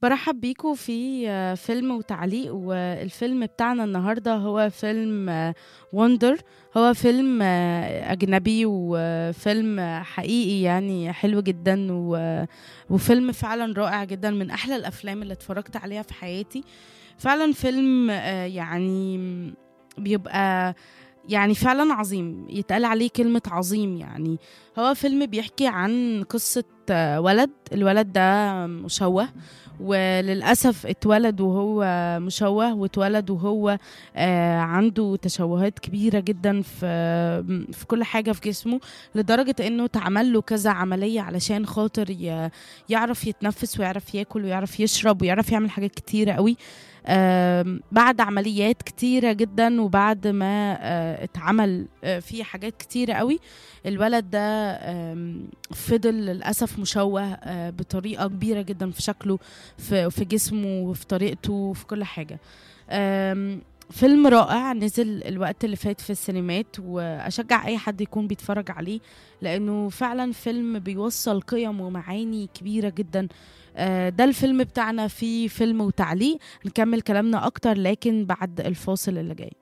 برحب بيكم في آه، فيلم وتعليق والفيلم بتاعنا النهارده هو فيلم وندر هو فيلم آه، أجنبي وفيلم آه، حقيقي يعني حلو جدا و- وفيلم فعلا رائع جدا من أحلى الأفلام اللي اتفرجت عليها في حياتي فعلا فيلم آه، يعني بيبقى يعني فعلا عظيم يتقال عليه كلمة عظيم يعني هو فيلم بيحكي عن قصة آه، ولد الولد ده مشوه وللأسف اتولد وهو مشوه واتولد وهو آه، عنده تشوهات كبيرة جدا في في كل حاجة في جسمه لدرجة انه اتعمل له كذا عملية علشان خاطر ي- يعرف يتنفس ويعرف ياكل ويعرف يشرب ويعرف يعمل حاجات كتيرة قوي آم، بعد عمليات كتيرة جدا وبعد ما آه، اتعمل آه، فيه حاجات كتيرة قوي الولد ده آم، فضل للأسف مشوه آه، بطريقة كبيرة جدا في شكله في, في جسمه وفي طريقته وفي كل حاجة آم، فيلم رائع نزل الوقت اللي فات في السينمات وأشجع أي حد يكون بيتفرج عليه لأنه فعلا فيلم بيوصل قيم ومعاني كبيرة جدا آه، ده الفيلم بتاعنا في فيلم وتعليق نكمل كلامنا أكتر لكن بعد الفاصل اللي جاي